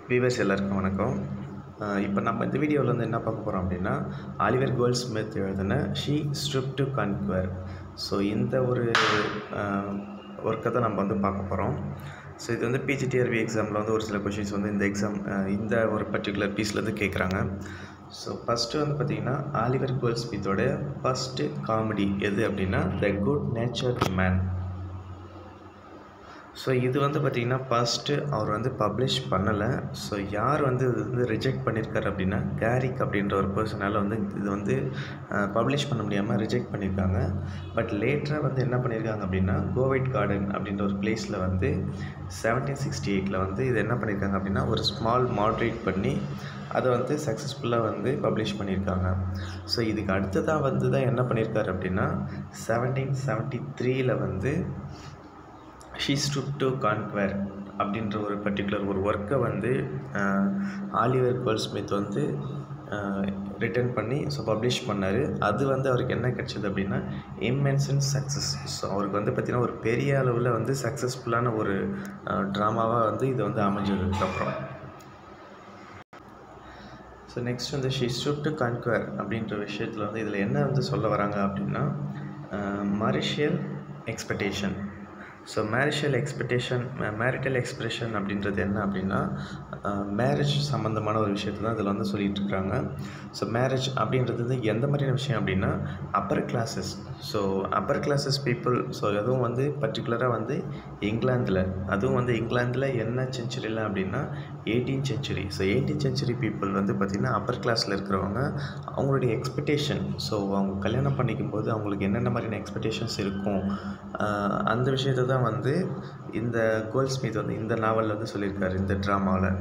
viewers எல்லாருக்கும் வணக்கம் இப்போ நம்ம இந்த வீடியோவில் வந்து என்ன பார்க்க போகிறோம் அப்படின்னா ஆலிவர் கோல்ட் ஸ்மித் எழுதின she stoops to conquer so இந்த ஒரு ஒர்க்கை தான் நம்ம வந்து பார்க்க போகிறோம் ஸோ இது வந்து பிஜிடிஆர்பி எக்ஸாமில் வந்து ஒரு சில கொஷின்ஸ் வந்து இந்த எக்ஸாம் இந்த ஒரு பர்டிகுலர் பீஸ்லேருந்து கேட்குறாங்க ஸோ ஃபஸ்ட்டு வந்து பார்த்திங்கன்னா ஆலிவர் கோல்ட் ஸ்மித்தோட ஃபஸ்ட்டு காமெடி எது அப்படின்னா the good nature man so இது வந்து பார்த்திங்கன்னா ஃபஸ்ட்டு அவர் வந்து பப்ளிஷ் பண்ணலை ஸோ யார் வந்து இது வந்து ரிஜெக்ட் பண்ணியிருக்காரு அப்படின்னா கேரிக் அப்படின்ற ஒரு பர்சனால் வந்து இது வந்து பப்ளிஷ் பண்ண முடியாமல் ரிஜெக்ட் பண்ணியிருக்காங்க பட் லேட்டராக வந்து என்ன பண்ணியிருக்காங்க அப்படின்னா கோவைட் கார்டன் அப்படின்ற ஒரு பிளேஸில் வந்து செவன்டீன் சிக்ஸ்டி எயிட்டில் வந்து இது என்ன பண்ணியிருக்காங்க அப்படின்னா ஒரு ஸ்மால் மாட்ரேட் பண்ணி அதை வந்து சக்ஸஸ்ஃபுல்லாக வந்து பப்ளிஷ் பண்ணியிருக்காங்க ஸோ இதுக்கு அடுத்ததாக வந்து தான் என்ன பண்ணியிருக்காரு அப்படின்னா செவன்டீன் செவன்ட்டி த்ரீயில் வந்து ஷீ ஸ்டுப் டு கான்க்வர் அப்படின்ற ஒரு பர்டிகுலர் ஒரு ஒர்க்கை வந்து ஆலிவர் கோல்ட்ஸ்மித் வந்து ரிட்டர்ன் பண்ணி ஸோ பப்ளிஷ் பண்ணார் அது வந்து அவருக்கு என்ன கிடச்சிது அப்படின்னா இம்மென்சன் சக்ஸஸ் ஸோ அவருக்கு வந்து பார்த்திங்கன்னா ஒரு பெரிய அளவில் வந்து சக்ஸஸ்ஃபுல்லான ஒரு ட்ராமாவாக வந்து இது வந்து அமைஞ்சதுக்கப்புறம் ஸோ நெக்ஸ்ட் வந்து ஷீ ஸ்டுப் டு கான்குவர் அப்படின்ற விஷயத்தில் வந்து இதில் என்ன வந்து சொல்ல வராங்க அப்படின்னா material expectation so material expectation marital expression அப்படின்றது என்ன அப்படின்னா மேரேஜ் சம்மந்தமான ஒரு விஷயத்தை தான் இதில் வந்து சொல்லிகிட்டு இருக்கிறாங்க ஸோ மேரேஜ் அப்படின்றது வந்து எந்த மாதிரியான விஷயம் அப்படின்னா upper classes so upper classes people so அதுவும் வந்து பர்டிகுலராக வந்து இங்கிலாந்தில் அதுவும் வந்து இங்கிலாந்தில் என்ன செஞ்சுரியில் அப்படின்னா eighteen century so eighteen century people வந்து பார்த்திங்கன்னா அப்பர் கிளாஸில் இருக்கிறவங்க அவங்களுடைய எக்ஸ்பெக்டேஷன் ஸோ அவங்க கல்யாணம் பண்ணிக்கும் போது அவங்களுக்கு என்னென்ன மாதிரியான எக்ஸ்பெக்டேஷன்ஸ் இருக்கும் அந்த விஷயத்தை தான் வந்து இந்த கோல் ஸ்மித் வந்து இந்த நாவலில் வந்து சொல்லியிருக்காரு இந்த ட்ராமாவில்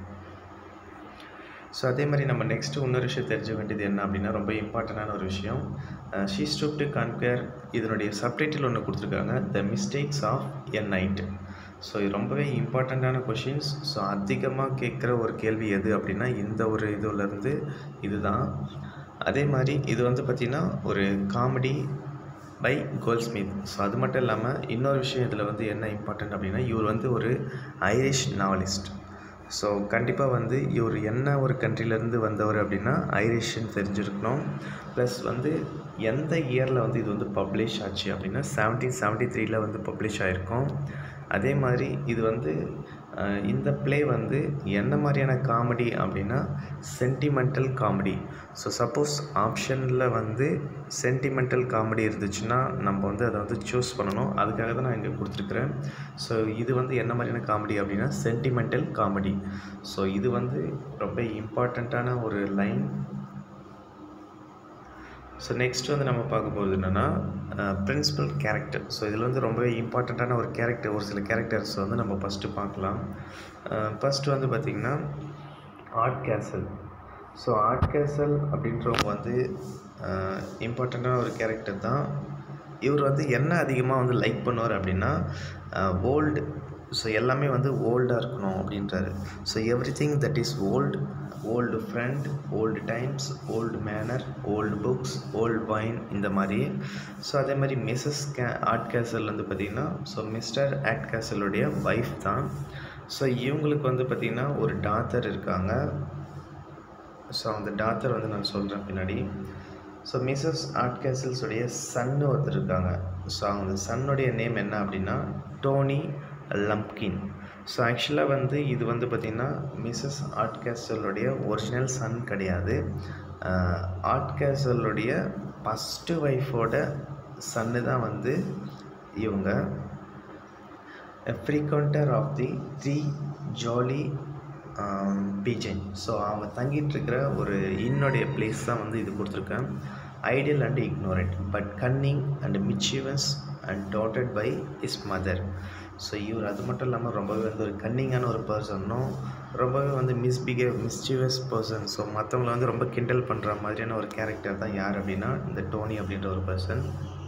ஸோ அதே மாதிரி நம்ம நெக்ஸ்ட்டு இன்னொரு விஷயம் தெரிஞ்சுக்க வேண்டியது என்ன அப்படின்னா ரொம்ப இம்பார்ட்டண்டான ஒரு விஷயம் ஷீ ஸ்டூப் டு கன்கேர் இதனுடைய சப்டைட்டில் ஒன்று கொடுத்துருக்காங்க the mistakes of a night so இது ரொம்பவே இம்பார்ட்டண்ட்டான கொஷின்ஸ் ஸோ அதிகமாக கேட்குற ஒரு கேள்வி எது அப்படின்னா இந்த ஒரு இதுலேருந்து இதுதான் அதே மாதிரி இது வந்து பார்த்திங்கன்னா ஒரு காமெடி பை கோல்ஸ்மித் ஸோ அது மட்டும் இல்லாமல் இன்னொரு விஷயம் இதில் வந்து என்ன இம்பார்ட்டண்ட் அப்படின்னா இவர் வந்து ஒரு ஐரிஷ் நாவலிஸ்ட் ஸோ கண்டிப்பாக வந்து இவர் என்ன ஒரு கண்ட்ரிலேருந்து வந்தவர் அப்படின்னா ஐரிஷ்ன்னு தெரிஞ்சிருக்கணும் ப்ளஸ் வந்து எந்த இயரில் வந்து இது வந்து பப்ளிஷ் ஆச்சு அப்படின்னா செவன்டீன் செவன்ட்டி த்ரீல வந்து பப்ளிஷ் ஆகிருக்கும் அதே மாதிரி இது வந்து இந்த ப்ளே வந்து என்ன மாதிரியான காமெடி அப்படின்னா சென்டிமெண்டல் காமெடி ஸோ சப்போஸ் ஆப்ஷனில் வந்து சென்டிமெண்டல் காமெடி இருந்துச்சுன்னா நம்ம வந்து அதை வந்து சூஸ் பண்ணணும் அதுக்காக தான் நான் இங்கே கொடுத்துருக்குறேன் ஸோ இது வந்து என்ன மாதிரியான காமெடி அப்படின்னா சென்டிமெண்டல் காமெடி ஸோ இது வந்து ரொம்ப இம்பார்ட்டண்ட்டான ஒரு லைன் ஸோ நெக்ஸ்ட் வந்து நம்ம பார்க்க போகிறது என்னென்னா பிரின்சிபல் கேரக்டர் ஸோ இதில் வந்து ரொம்பவே இம்பார்ட்டண்ட்டான ஒரு கேரக்டர் ஒரு சில கேரக்டர்ஸ் வந்து நம்ம ஃபஸ்ட்டு பார்க்கலாம் ஃபஸ்ட்டு வந்து பார்த்திங்கன்னா Hardcastle so Hardcastle அப்படின்றவங்க வந்து இம்பார்ட்டண்ட்டான ஒரு கேரக்டர் தான் இவர் வந்து என்ன அதிகமாக வந்து லைக் பண்ணுவார் அப்படின்னா ஓல்டு ஸோ எல்லாமே வந்து ஓல்டாக இருக்கணும் அப்படின்றாரு so everything that is old old friend old times old manner old books old wine இந்த மாதிரி ஸோ அதே மாதிரி மிஸ்ஸஸ் கே ஆர்ட் கேசல் வந்து பார்த்திங்கன்னா ஸோ மிஸ்டர் ஆர்ட் கேசலுடைய ஒய்ஃப் தான் ஸோ இவங்களுக்கு வந்து பார்த்திங்கன்னா ஒரு டாத்தர் இருக்காங்க ஸோ அந்த டாத்தர் வந்து நான் சொல்கிறேன் பின்னாடி ஸோ மிஸ்ஸஸ் ஆர்ட் கேசல்ஸுடைய சன்னு ஒருத்தர் இருக்காங்க ஸோ அவங்க சன்னுடைய நேம் என்ன அப்படின்னா டோனி லம்கின் ஸோ ஆக்சுவலாக வந்து இது வந்து பார்த்திங்கன்னா மிஸ்ஸஸ் ஆர்ட் கேசலுடைய ஒரிஜினல் சன் கிடையாது ஆர்ட் கேசலுடைய ஃபஸ்ட்டு ஒய்ஃபோட சன்னு தான் வந்து இவங்க frequenter of the three jolly pigeons so அவங்க தங்கிட்டு இருக்கிற ஒரு இன்னுடைய பிளேஸ் தான் வந்து இது கொடுத்துருக்கேன் ideal and ignorant but cunning and mischievous and doted by his mother so இவர் அது மட்டும் இல்லாமல் ரொம்பவே வந்து ஒரு கன்னிங்கான ஒரு பர்சனும் ரொம்பவே வந்து மிஸ்பிஹேவ் மிஸ்டிவஸ் பர்சன் ஸோ மற்றவங்கள வந்து ரொம்ப கிண்டல் பண்ணுற மாதிரியான ஒரு கேரக்டர் தான் யார் அப்படின்னா இந்த டோனி அப்படின்ற ஒரு பர்சன்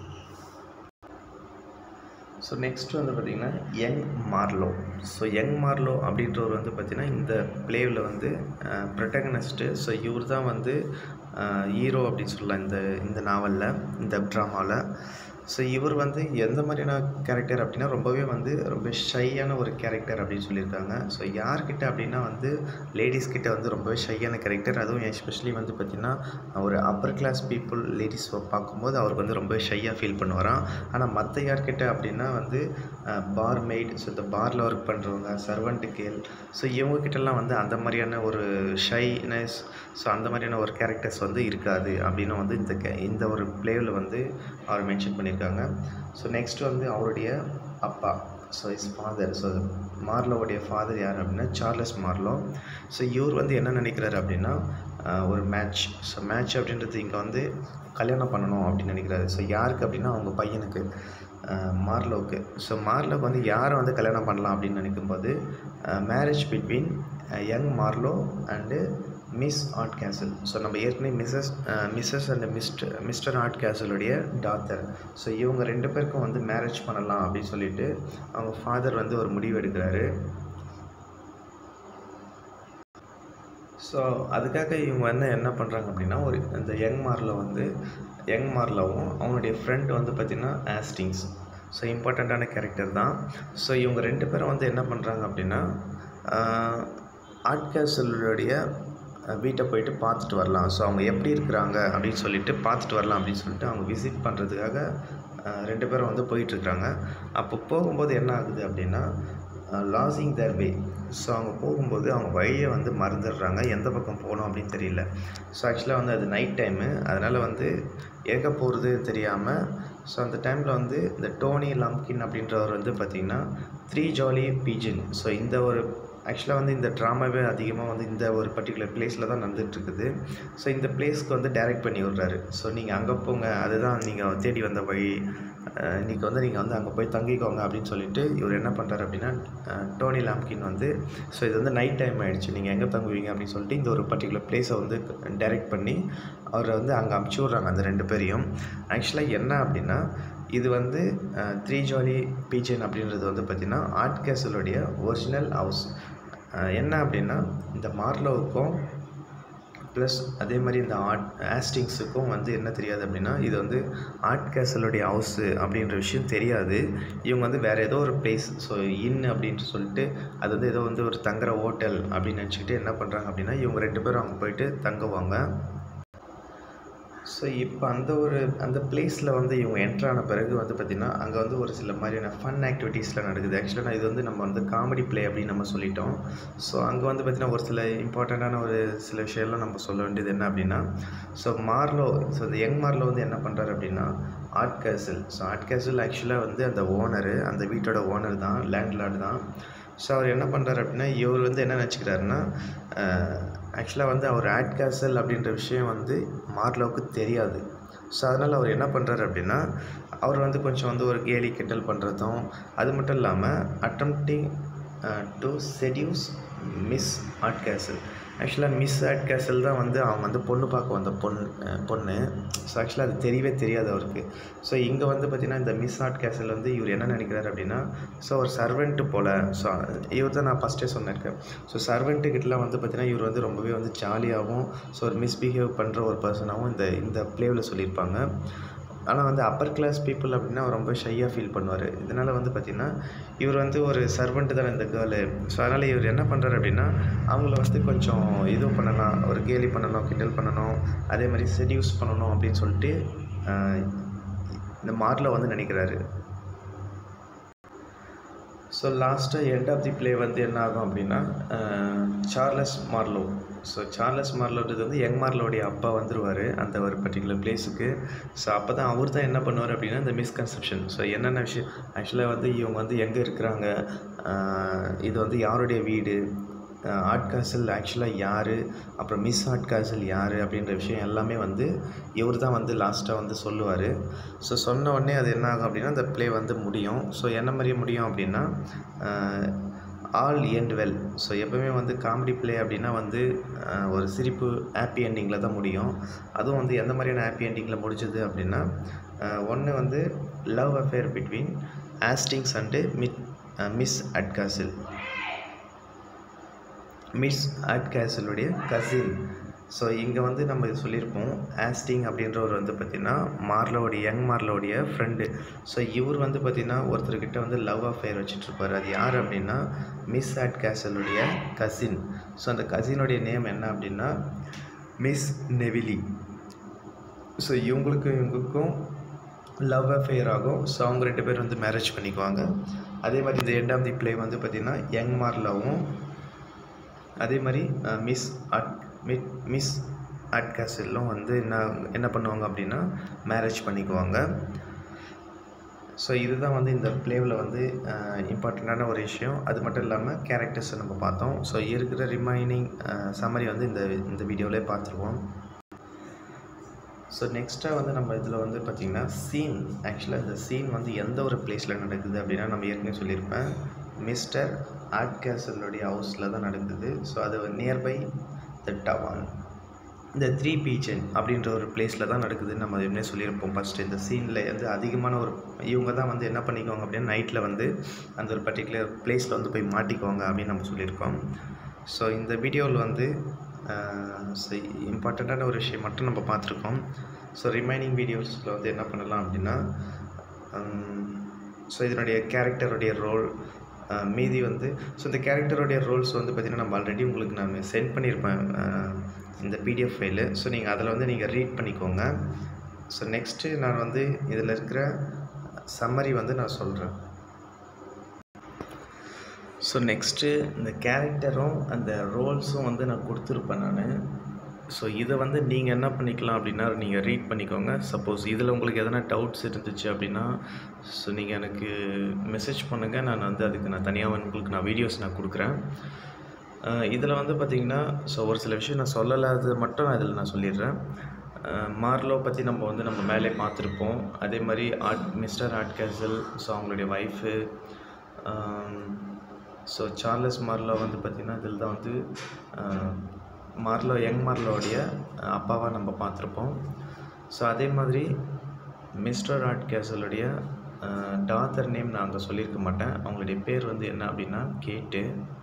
ஸோ நெக்ஸ்ட் வந்து பார்த்திங்கன்னா young Marlow so young Marlow அப்படின்றவர் வந்து பார்த்திங்கன்னா இந்த பிளேவில் வந்து ப்ரொட்டகனிஸ்ட்டு ஸோ இவர் தான் வந்து ஹீரோ அப்படின்னு சொல்லலாம் இந்த இந்த நாவலில் இந்த ட்ராமாவில் ஸோ இவர் வந்து எந்த மாதிரியான கேரக்டர் அப்படின்னா ரொம்பவே வந்து ரொம்ப ஷையான ஒரு கேரக்டர் அப்படின்னு சொல்லியிருக்காங்க ஸோ யார்கிட்ட அப்படின்னா வந்து லேடிஸ் கிட்ட வந்து ரொம்பவே ஷையான கேரக்டர் அதுவும் எஸ்பெஷலி வந்து பார்த்திங்கன்னா ஒரு அப்பர் கிளாஸ் பீப்புள் லேடிஸ் பார்க்கும்போது அவருக்கு வந்து ரொம்ப ஷையாக ஃபீல் பண்ணுவாராம் ஆனால் மற்ற யார்கிட்ட அப்படின்னா வந்து பார் மெய்ட் ஸோ இந்த பாரில் ஒர்க் பண்ணுறவங்க சர்வெண்ட் கேள் ஸோ இவங்ககிட்டலாம் வந்து அந்த மாதிரியான ஒரு ஷைனஸ் ஸோ அந்த மாதிரியான ஒரு கேரக்டர்ஸ் வந்து இருக்காது அப்படின்னு வந்து இந்த கே இந்த ஒரு பிளேவில் வந்து அவர் மென்ஷன் பண்ணியிருக்காங்க ஸோ நெக்ஸ்ட் வந்து அவருடைய அப்பா ஸோ இஸ் ஃபாதர் ஸோ மார்லோவுடைய ஃபாதர் யார் அப்படின்னா சார்லஸ் மார்லோ ஸோ இவர் வந்து என்ன நினைக்கிறாரு அப்படின்னா ஆஹ் ஒரு மேட்ச் ஸோ மேட்ச் அப்படின்றது இங்கே வந்து கல்யாணம் பண்ணணும் அப்படின்னு நினைக்கிறாரு ஸோ யாருக்கு அப்படின்னா அவங்க பையனுக்கு ஆஹ் மார்லோவுக்கு ஸோ மார்லோவுக்கு வந்து யாரை வந்து கல்யாணம் பண்ணலாம் அப்படின்னு நினைக்கும்போது marriage between young Marlow and miss Hardcastle so நம்ம ஏற்கனவே Mrs Mrs and Mr Mr ஆர்ட் கேசலுடைய டாத்தர் ஸோ இவங்க ரெண்டு பேருக்கும் வந்து மேரேஜ் பண்ணலாம் அப்படின்னு சொல்லிட்டு அவங்க ஃபாதர் வந்து ஒரு முடிவு எடுக்கிறாரு ஸோ அதுக்காக இவங்க வந்து என்ன பண்ணுறாங்க அப்படின்னா ஒரு இந்த யங் மார்ல வந்து யங் மார்லவும் அவனுடைய ஃப்ரெண்ட் வந்து பார்த்திங்கன்னா ஆஸ்டிங்ஸ் ஸோ இம்பார்ட்டண்ட்டான கேரக்டர் தான் ஸோ இவங்க ரெண்டு பேரும் வந்து என்ன பண்ணுறாங்க அப்படின்னா ஆர்ட் கேசலுடைய வீட்டை போயிட்டு பார்த்துட்டு வரலாம் ஸோ அவங்க எப்படி இருக்கிறாங்க அப்படின்னு சொல்லிட்டு பார்த்துட்டு வரலாம் அப்படின்னு சொல்லிட்டு அவங்க விசிட் பண்ணுறதுக்காக ரெண்டு பேரும் வந்து போயிட்டுருக்குறாங்க அப்போ போகும்போது என்ன ஆகுது அப்படின்னா லாஸிங் தேர் வே ஸோ அவங்க போகும்போது அவங்க வழியை வந்து மறந்துடுறாங்க எந்த பக்கம் போகணும் அப்படின்னு தெரியல ஸோ ஆக்சுவலாக வந்து அது நைட் டைமு அதனால் வந்து எங்கே போகிறது தெரியாமல் ஸோ அந்த டைமில் வந்து இந்த டோனி லம்கின் அப்படின்றவர் வந்து பார்த்திங்கன்னா த்ரீ ஜாலி பீஜன் ஸோ இந்த ஒரு ஆக்சுவலாக வந்து இந்த ட்ராமாவே அதிகமாக வந்து இந்த ஒரு பர்டிகுலர் பிளேஸில் தான் நடந்துகிட்ருக்குது ஸோ இந்த பிளேஸ்க்கு வந்து டைரக்ட் பண்ணி விட்றாரு ஸோ நீங்கள் அங்கே போங்க அதுதான் நீங்கள் தேடி வந்த வழி இன்றைக்கி வந்து நீங்கள் வந்து அங்கே போய் தங்கிக்கோங்க அப்படின்னு சொல்லிட்டு இவர் என்ன பண்ணுறாரு அப்படின்னா அஹ், டோனி லாம்கின் வந்து ஸோ இது வந்து நைட் டைம் ஆகிடுச்சு நீங்கள் எங்கே தங்குவீங்க அப்படின்னு சொல்லிட்டு இந்த ஒரு பர்டிகுலர் பிளேஸை வந்து டைரக்ட் பண்ணி அவரை வந்து அங்கே அமுச்சு விட்றாங்க அந்த ரெண்டு பேரையும் ஆக்சுவலாக என்ன அப்படின்னா இது வந்து த்ரீ ஜாலி பீச்சன் அப்படின்றது வந்து பார்த்திங்கன்னா ஆர்ட் கேசலுடைய ஒரிஜினல் ஹவுஸ் என்ன அப்படின்னா இந்த மார்லோவுக்கும் ப்ளஸ் அதே மாதிரி இந்த ஆர்ட் ஆஸ்டிங்ஸுக்கும் வந்து என்ன தெரியாது அப்படின்னா இது வந்து ஆர்ட் கேசலுடைய ஹவுஸு அப்படின்ற விஷயம் தெரியாது இவங்க வந்து வேறு ஏதோ ஒரு பிளேஸ் ஸோ இன் அப்படின்ட்டு சொல்லிட்டு அது வந்து ஏதோ வந்து ஒரு தங்குற ஹோட்டல் அப்படின்னு நினச்சிக்கிட்டு என்ன பண்ணுறாங்க அப்படின்னா இவங்க ரெண்டு பேரும் அங்கே போயிட்டு தங்குவாங்க ஸோ இப்போ அந்த ஒரு அந்த பிளேஸில் வந்து இவங்க என்ட்ரு ஆன பிறகு வந்து பார்த்திங்கன்னா அங்கே வந்து ஒரு சில மாதிரியான ஃபன் ஆக்டிவிட்டீஸ்லாம் நடக்குது ஆக்சுவலாக நான் இது வந்து நம்ம வந்து காமெடி ப்ளே அப்படின்னு நம்ம சொல்லிட்டோம் ஸோ அங்கே வந்து பார்த்திங்கன்னா ஒரு சில இம்பார்ட்டண்ட்டான ஒரு சில விஷயம்லாம் நம்ம சொல்ல வேண்டியது என்ன அப்படின்னா ஸோ மார்லோ ஸோ இந்த யங் மார்லோ வந்து என்ன பண்ணுறாரு அப்படின்னா Hardcastle so Hardcastle ஆக்சுவலாக வந்து அந்த ஓனரு அந்த வீட்டோட ஓனர் தான் லேண்ட்லார்டு தான் ஸோ அவர் என்ன பண்ணுறாரு அப்படின்னா இவர் வந்து என்ன நினச்சிக்கிறாருன்னா ஆக்சுவலாக வந்து அவர் ஆட் கேசல் அப்படின்ற விஷயம் வந்து மார்லோவுக்கு தெரியாது ஸோ அதனால் அவர் என்ன பண்ணுறாரு அப்படின்னா அவர் வந்து கொஞ்சம் வந்து ஒரு கேலி கிண்டல் பண்ணுறதும் அது மட்டும் இல்லாமல் attempting to seduce miss Hardcastle ஆக்சுவலாக மிஸ் ஆர்ட் கேசல் தான் வந்து அவங்க வந்து பொண்ணு பார்க்க வந்த பொண்ணு அஹ் பொண்ணு ஸோ ஆக்சுவலாக அது தெரியவே தெரியாது அவருக்கு ஸோ இங்கே வந்து பார்த்திங்கன்னா இந்த மிஸ் ஆர்ட் கேசல் வந்து இவர் என்ன நினைக்கிறாரு அப்படின்னா ஸோ ஒரு சர்வெண்ட்டு போல் ஸோ இவர் தான் நான் ஃபஸ்ட்டே சொன்னிருக்கேன் ஸோ சர்வெண்ட்டுக்கிட்டலாம் வந்து பார்த்திங்கன்னா இவர் வந்து ரொம்பவே வந்து ஜாலியாகவும் ஸோ ஒரு மிஸ்பிஹேவ் பண்ணுற ஒரு பர்சனாகவும் இந்த இந்த ப்ளேவில் சொல்லியிருப்பாங்க ஆனால் வந்து அப்பர் கிளாஸ் பீப்புள் அப்படின்னா அவர் ரொம்ப ஷையாக ஃபீல் பண்ணுவார் இதனால் வந்து பார்த்திங்கன்னா இவர் வந்து ஒரு சர்வெண்ட்டு தான் இந்த கேர்ளு ஸோ அதனால் இவர் என்ன பண்ணுறாரு அப்படின்னா அவங்கள வந்து கொஞ்சம் இது பண்ணலாம் ஒரு கேலி பண்ணணும் கிண்டல் பண்ணணும் அதே மாதிரி செடியூஸ் பண்ணணும் அப்படின்னு சொல்லிட்டு ஆஹ், இந்த மார்ல வந்து நினைக்கிறாரு ஸோ லாஸ்ட்டாக எண்ட் ஆஃப் தி ப்ளே வந்து என்ன ஆகும் அப்படின்னா uh, Charles Marlow so Charles மார்லோன்றது வந்து யங் மார்லோடைய அப்பா வந்துருவார் அந்த ஒரு பர்டிகுலர் பிளேஸுக்கு ஸோ அப்போ தான் அவர் தான் என்ன பண்ணுவார் அப்படின்னா இந்த மிஸ்கன்செப்ஷன் ஸோ என்னென்ன விஷயம் ஆக்சுவலாக வந்து இவங்க வந்து எங்கே இருக்கிறாங்க அஹ், இது வந்து யாருடைய வீடு ஆர்ட் காசல் ஆக்சுவலாக யார் அப்புறம் மிஸ் ஆர்ட் காசல் யார் அப்படின்ற விஷயம் எல்லாமே வந்து இவர் தான் வந்து லாஸ்ட்டாக வந்து சொல்லுவார் ஸோ சொன்ன உடனே அது என்ன ஆகும் அப்படின்னா அந்த ப்ளே வந்து முடியும் ஸோ என்ன மாதிரியே முடியும் அப்படின்னா ஆல் எண்ட் வெல் ஸோ எப்போவுமே வந்து காமெடி ப்ளே அப்படின்னா வந்து ஆஹ், ஒரு சிரிப்பு ஹாப்பி எண்டிங்கில் தான் முடியும் அதுவும் வந்து எந்த மாதிரியான ஹாப்பி எண்டிங்கில் முடிஞ்சது அப்படின்னா ஒன்று வந்து love affair between Hastings and மிட் மிஸ் அட்காசில் மிஸ் அட் கேசலுடைய கசின் ஸோ இங்கே வந்து நம்ம இது சொல்லியிருப்போம் ஆஸ்டிங் அப்படின்றவர் வந்து பார்த்திங்கன்னா மார்லோடைய யங் மார்லோடைய ஃப்ரெண்டு ஸோ இவர் வந்து பார்த்திங்கன்னா ஒருத்தர்கிட்ட வந்து லவ் அஃபேர் வச்சுட்ருப்பார் அது யார் அப்படின்னா மிஸ் ஆட் கேசலுடைய கசின் ஸோ அந்த கசினுடைய நேம் என்ன அப்படின்னா மிஸ் நெவிலி ஸோ இவங்களுக்கும் இவங்களுக்கும் லவ் அஃபேர் ஆகும் ஸோ அவங்க ரெண்டு பேர் வந்து மேரேஜ் பண்ணிக்குவாங்க அதே மாதிரி இந்த எண்ட் ஆஃப் தி ப்ளே வந்து பார்த்திங்கன்னா யங் மார்லாவும் அதே மாதிரி மிஸ் அட் மிட் மிஸ் அட் கேசலும் வந்து என்ன என்ன பண்ணுவாங்க அப்படின்னா மேரேஜ் பண்ணிக்குவாங்க ஸோ இதுதான் வந்து இந்த ப்ளேவில் வந்து இம்பார்ட்டண்ட்டான ஒரு விஷயம் அது மட்டும் இல்லாமல் கேரக்டர்ஸை நம்ம பார்த்தோம் ஸோ இருக்கிற ரிமைனிங் சம்மரி வந்து இந்த இந்த வீடியோவிலே பார்த்துருவோம் ஸோ நெக்ஸ்ட்டாக வந்து நம்ம இதில் வந்து பார்த்திங்கன்னா சீன் ஆக்சுவலாக இந்த சீன் வந்து எந்த ஒரு பிளேஸில் நடக்குது அப்படின்னா நம்ம ஏற்கனவே சொல்லியிருப்பேன் மிஸ்டர் ஆர்ட் கேசலுடைய ஹவுஸில் தான் நடக்குது ஸோ அது நியர்பை த டவான் இந்த த்ரீ பீச்சன் அப்படின்ற ஒரு பிளேஸில் தான் நடக்குதுன்னு நம்ம ஏற்கனவே சொல்லியிருப்போம் ஃபஸ்ட்டு இந்த சீனில் வந்து அதிகமான ஒரு இவங்க தான் வந்து என்ன பண்ணிக்குவாங்க அப்படின்னா நைட்டில் வந்து அந்த ஒரு பர்டிகுலர் பிளேஸில் வந்து போய் மாட்டிக்குவாங்க அப்படின்னு நம்ம சொல்லியிருக்கோம் ஸோ இந்த வீடியோவில் வந்து இம்பார்ட்டண்ட்டான ஒரு விஷயம் மட்டும் நம்ம பார்த்துருக்கோம் ஸோ ரிமைனிங் வீடியோஸில் வந்து என்ன பண்ணலாம் அப்படின்னா ஸோ இதனுடைய கேரக்டருடைய ரோல் மீதி வந்து ஸோ இந்த கேரக்டருடைய ரோல்ஸ் வந்து பார்த்திங்கன்னா நம்ம ஆல்ரெடி உங்களுக்கு நான் சென்ட் பண்ணியிருப்பேன் இந்த பிடிஎஃப் ஃபைலு ஸோ நீங்கள் அதில் வந்து நீங்கள் ரீட் பண்ணிக்கோங்க ஸோ நெக்ஸ்ட்டு நான் வந்து இதில் இருக்கிற சம்மரி வந்து நான் சொல்கிறேன் ஸோ நெக்ஸ்ட்டு இந்த கேரக்டரும் அந்த ரோல்ஸும் வந்து நான் கொடுத்துருப்பேன் நான் ஸோ இதை வந்து நீங்கள் என்ன பண்ணிக்கலாம் அப்படின்னா நீங்கள் ரீட் பண்ணிக்கோங்க சப்போஸ் இதில் உங்களுக்கு எதனா டவுட்ஸ் இருந்துச்சு அப்படின்னா ஸோ நீங்கள் எனக்கு மெசேஜ் பண்ணுங்கள் நான் வந்து அதுக்கு நான் தனியாக உங்களுக்கு நான் வீடியோஸ் நான் கொடுக்குறேன் இதில் வந்து பார்த்திங்கன்னா ஸோ ஒரு சில விஷயம் நான் சொல்லலாதது மட்டும் இதில் நான் சொல்லிடுறேன் மார்லோ பற்றி நம்ம வந்து நம்ம மேலே பார்த்துருப்போம் அதே மாதிரி ஆர்ட் மிஸ்டர் ஆர்ட் கேசல் ஸோ அவங்களுடைய ஒய்ஃபு ஸோ சார்லஸ் மார்லோ வந்து பார்த்திங்கன்னா இதில் தான் வந்து மார்லோ யங் மார்லோடைய அப்பாவாக நம்ம பார்த்துருப்போம் ஸோ அதே மாதிரி மிஸ்டர் ஆர்ட் கேசலுடைய டாத்தர் நேம் நான் அங்கே சொல்லியிருக்க மாட்டேன் அவங்களுடைய பேர் வந்து என்ன அப்படின்னா கேட்டு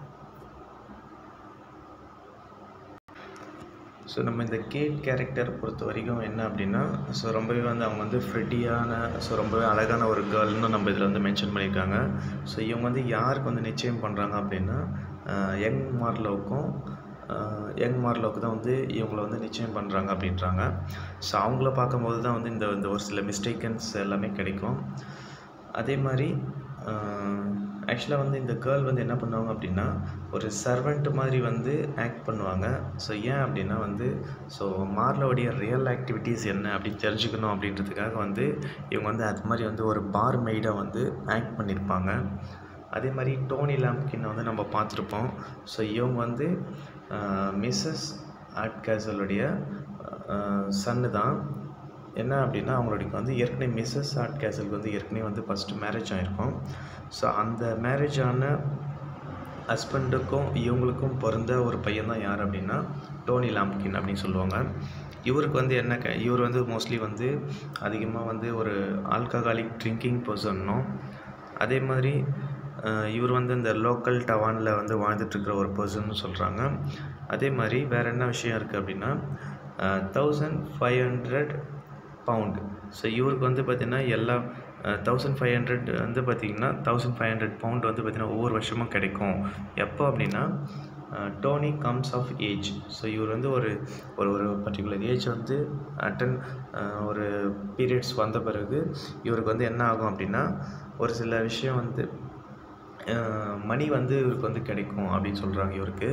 ஸோ நம்ம இந்த கேட் கேரக்டர் பொறுத்த வரைக்கும் என்ன அப்படின்னா ஸோ ரொம்பவே வந்து அவங்க வந்து ஃப்ரெட்டியான ஸோ ரொம்பவே அழகான ஒரு கேர்ள்னு நம்ம இதில் வந்து மென்ஷன் பண்ணியிருக்காங்க ஸோ இவங்க வந்து யாருக்கு வந்து நிச்சயம் பண்ணுறாங்க அப்படின்னா யங் மார்லோவுக்கும் யங் மார்லோவுக்கு தான் வந்து இவங்கள வந்து நிச்சயம் பண்ணுறாங்க அப்படின்றாங்க ஸோ அவங்கள பார்க்கும்போது தான் வந்து இந்த இந்த ஒரு சில மிஸ்டேக்கன்ஸ் எல்லாமே கிடைக்கும் அதே மாதிரி ஆக்சுவலாக வந்து இந்த கேர்ள் வந்து என்ன பண்ணுவாங்க அப்படின்னா ஒரு சர்வெண்ட் மாதிரி வந்து ஆக்ட் பண்ணுவாங்க ஸோ ஏன் அப்படின்னா வந்து ஸோ மார்லோடைய ரியல் ஆக்டிவிட்டீஸ் என்ன அப்படின்னு தெரிஞ்சுக்கணும் அப்படின்றதுக்காக வந்து இவங்க வந்து அது மாதிரி வந்து ஒரு பார் மெய்டாக வந்து ஆக்ட் பண்ணியிருப்பாங்க அதே மாதிரி டோனி லாம்கின் வந்து நம்ம பார்த்துருப்போம் ஸோ இவங்க வந்து மிஸ்ஸஸ் ஆர்ட் கேசலுடைய சன்னு தான் என்ன அப்படின்னா அவங்களுடைய வந்து ஏற்கனவே மிஸ்ஸஸ் ஆர்ட் கேசலுக்கு வந்து ஏற்கனவே வந்து ஃபஸ்ட்டு மேரேஜ் ஆகிருக்கும் ஸோ அந்த மேரேஜ் ஆன ஹஸ்பண்டுக்கும் இவங்களுக்கும் பிறந்த ஒரு பையன் தான் யார் அப்படின்னா டோனி லாம்கின் அப்படின்னு சொல்லுவாங்க இவருக்கு வந்து என்ன க இவர் வந்து மோஸ்ட்லி வந்து அதிகமாக வந்து ஒரு ஆல்கஹாலிக் ட்ரிங்கிங் பர்சன்னும் அதே மாதிரி இவர் வந்து இந்த லோக்கல் டவானில் வந்து வாழ்ந்துட்டுருக்கிற ஒரு பர்சன்னு சொல்கிறாங்க அதே மாதிரி வேறு என்ன விஷயம் இருக்குது அப்படின்னா thousand five hundred pound so இவருக்கு வந்து பார்த்திங்கன்னா எல்லா தௌசண்ட் ஃபைவ் ஹண்ட்ரட் வந்து பார்த்திங்கன்னா தௌசண்ட் ஃபைவ் ஹண்ட்ரட் பவுண்ட் வந்து பார்த்திங்கன்னா ஒவ்வொரு வருஷமும் கிடைக்கும் எப்போ அப்படின்னா Tony comes of age so இவர் வந்து ஒரு ஒரு ஒரு பர்டிகுலர் ஏஜ் வந்து அட்டன் ஒரு பீரியட்ஸ் வந்த பிறகு இவருக்கு வந்து என்ன ஆகும் அப்படின்னா ஒரு சில விஷயம் வந்து மணி வந்து இவருக்கு வந்து கிடைக்கும் அப்படின்னு சொல்கிறாங்க இவருக்கு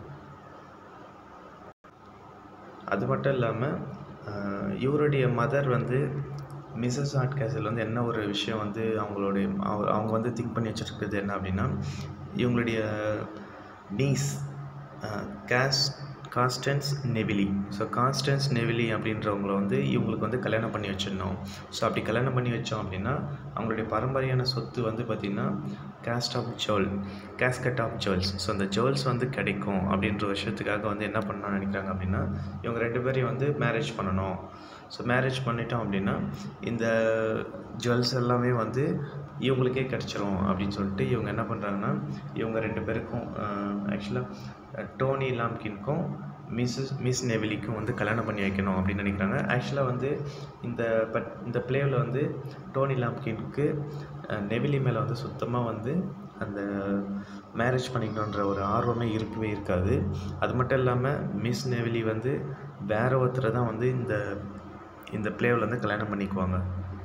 அது மட்டும் இல்லாமல் இவருடைய மதர் வந்து மிஸ்ஸஸ் ஆர்ட் கேசல் வந்து என்ன ஒரு விஷயம் வந்து அவங்களுடைய அவங்க வந்து திங்க் பண்ணி வச்சுருக்கிறது என்ன அப்படின்னா இவங்களுடைய நீஸ் கேஸ் Constance Neville so Constance Neville அப்படின்றவங்கள வந்து இவங்களுக்கு வந்து கல்யாணம் பண்ணி வச்சிடணும் ஸோ அப்படி கல்யாணம் பண்ணி வச்சோம் அப்படின்னா அவங்களுடைய பரம்பரையான சொத்து வந்து பார்த்திங்கன்னா cast of jewel casket of jewels so அந்த ஜுவல்ஸ் வந்து கிடைக்கும் அப்படின்ற விஷயத்துக்காக வந்து என்ன பண்ணணும்னு நினைக்கிறாங்க அப்படின்னா இவங்க ரெண்டு பேரையும் வந்து மேரேஜ் பண்ணணும் ஸோ மேரேஜ் பண்ணிட்டோம் அப்படின்னா இந்த ஜுவல்ஸ் எல்லாமே வந்து இவங்களுக்கே கிடச்சிரும் அப்படின்னு சொல்லிட்டு இவங்க என்ன பண்ணுறாங்கன்னா இவங்க ரெண்டு பேருக்கும் ஆக்சுவலாக டோனி லாம்கின்க்கும் மிஸ்ஸஸ் மிஸ் நெவிலிக்கும் வந்து கல்யாணம் பண்ணி வைக்கணும் அப்படின்னு நினைக்கிறாங்க ஆக்சுவலாக வந்து இந்த பட் இந்த பிளேவில் வந்து டோனி லாம்கின்க்கு நெவிலி மேலே வந்து சுத்தமாக வந்து அந்த மேரேஜ் பண்ணிக்கணுன்ற ஒரு ஆர்வமே இருக்கவே இருக்காது அது மட்டும் இல்லாமல் மிஸ் நெவிலி வந்து வேற ஒருத்தரை தான் வந்து இந்த இந்த பிளேவில் வந்து கல்யாணம் பண்ணிக்குவாங்க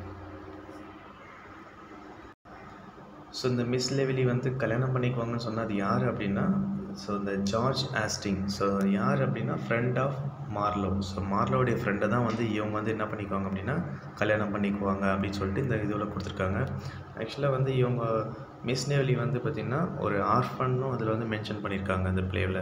ஸோ இந்த மிஸ் லெவிலி வந்து கல்யாணம் பண்ணிக்குவாங்கன்னு சொன்னால் அது யார் அப்படின்னா ஸோ இந்த ஜார்ஜ் ஆஸ்டிங் ஸோ யார் அப்படின்னா ஃப்ரெண்ட் ஆஃப் மார்லோ ஸோ மார்லோடைய ஃப்ரெண்டை தான் வந்து இவங்க வந்து என்ன பண்ணிக்குவாங்க அப்படின்னா கல்யாணம் பண்ணிக்குவாங்க அப்படின்னு சொல்லிட்டு இந்த இதுவில் கொடுத்துருக்காங்க ஆக்சுவலாக வந்து இவங்க மிஸ் நெவிலி வந்து பார்த்திங்கன்னா ஒரு ஆர்ஃபன்னும் அதில் வந்து மென்ஷன் பண்ணியிருக்காங்க அந்த பிளேவில்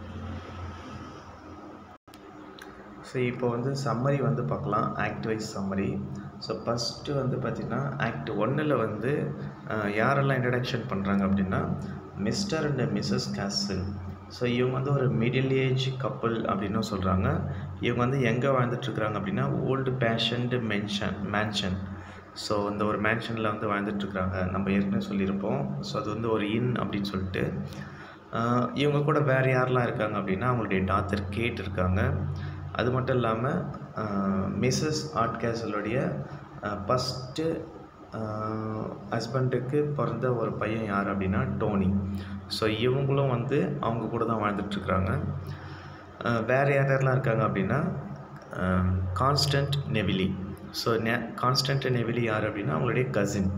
ஸோ இப்போ வந்து சம்மரி வந்து பார்க்கலாம் act wise summary so first வந்து பார்த்திங்கன்னா ஆக்ட் ஒன்னில் வந்து அஹ், யாரெல்லாம் இன்ட்ரடக்ஷன் பண்ணுறாங்க அப்படின்னா mister and missus Castle so இவங்க வந்து ஒரு மிடில் ஏஜ் கப்பல் அப்படின்னு சொல்கிறாங்க இவங்க வந்து எங்கே வாழ்ந்துட்டுருக்குறாங்க அப்படின்னா old fashioned mansion mansion so இந்த ஒரு மேன்ஷனில் வந்து வாழ்ந்துட்டுருக்குறாங்க நம்ம ஏற்கனவே சொல்லியிருப்போம் ஸோ அது வந்து ஒரு இன் அப்படின்னு சொல்லிட்டு ஆஹ் இவங்க கூட வேறு யாரெல்லாம் இருக்காங்க அப்படின்னா அவங்களுடைய டாத்தர் கேட் இருக்காங்க அது மட்டும் இல்லாமல் மிஸ்ஸஸ் ஆர்ட் கேசலுடைய ஃபஸ்ட்டு ஹஸ்பண்டுக்கு பிறந்த ஒரு பையன் யார் அப்படின்னா டோனி ஸோ இவங்களும் வந்து அவங்க கூட தான் வாழ்ந்துட்டுருக்குறாங்க வேறு யார் யாரெல்லாம் இருக்காங்க அப்படின்னா கான்ஸ்டன்ட் நெவிலி ஸோ நெ கான்ஸ்டன்ட் நெவிலி யார் அப்படின்னா அவங்களுடைய கசின்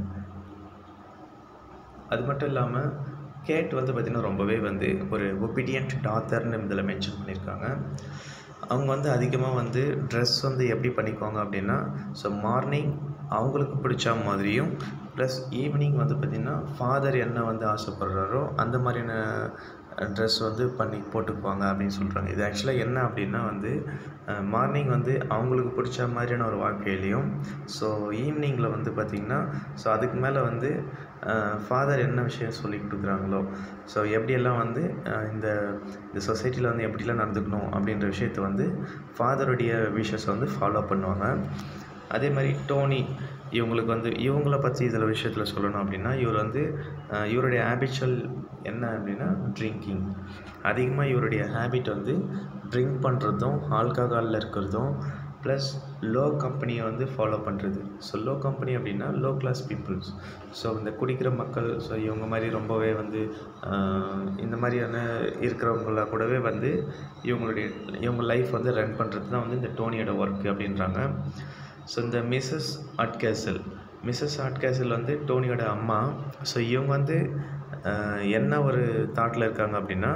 அது மட்டும் இல்லாமல் கேட் வந்து பார்த்திங்கன்னா ரொம்பவே வந்து ஒரு ஒபீடியன்ட் டாத்தர்னு இதில் மென்ஷன் பண்ணியிருக்காங்க அவங்க வந்து அதிகமாக வந்து ட்ரெஸ் வந்து எப்படி பண்ணிக்குவாங்க அப்படின்னா ஸோ மார்னிங் அவங்களுக்கு பிடிச்ச மாதிரியும் ப்ளஸ் ஈவினிங் வந்து பார்த்திங்கன்னா ஃபாதர் என்ன வந்து ஆசைப்படுறாரோ அந்த மாதிரியான ட்ரெஸ் வந்து பண்ணி போட்டுக்குவாங்க அப்படின்னு சொல்கிறாங்க இது ஆக்சுவலாக என்ன அப்படின்னா வந்து மார்னிங் வந்து அவங்களுக்கு பிடிச்ச மாதிரியான ஒரு வாழ்க்கையிலையும் ஸோ ஈவினிங்கில் வந்து பார்த்திங்கன்னா ஸோ அதுக்கு மேலே வந்து ஃபாதர் என்ன விஷயம் சொல்லி கொடுக்குறாங்களோ ஸோ எப்படியெல்லாம் வந்து அஹ், இந்த இந்த சொசைட்டியில் வந்து எப்படிலாம் நடந்துக்கணும் அப்படின்ற விஷயத்த வந்து ஃபாதருடைய விஷயத்தை வந்து ஃபாலோ பண்ணுவாங்க அதே மாதிரி டோனி இவங்களுக்கு வந்து இவங்கள பற்றி இதில் விஷயத்தில் சொல்லணும் அப்படின்னா இவர் வந்து அஹ், இவருடைய ஹேபிச்சுவல் என்ன அப்படின்னா ட்ரிங்கிங் அதிகமாக இவருடைய ஹேபிட் வந்து ட்ரிங்க் பண்ணுறதும் ஆல்கஹாலில் இருக்கிறதும் ப்ளஸ் லோ கம்பெனியை வந்து ஃபாலோ பண்ணுறது ஸோ லோ கம்பெனி அப்படின்னா லோ கிளாஸ் பீப்புள்ஸ் ஸோ இந்த குடிக்கிற மக்கள் ஸோ இவங்க மாதிரி ரொம்பவே வந்து ஆஹ், இந்த மாதிரியான இருக்கிறவங்கள கூடவே வந்து இவங்களுடைய இவங்க லைஃப் வந்து ரன் பண்ணுறது தான் வந்து இந்த டோனியோட ஒர்க் அப்படின்றாங்க ஸோ இந்த மிஸ்ஸஸ் ஆட்கேசல் மிஸ்ஸஸ் ஆட்கேசல் வந்து டோனியோட அம்மா ஸோ இவங்க வந்து ஆஹ், என்ன ஒரு தாட்டில் இருக்காங்க அப்படின்னா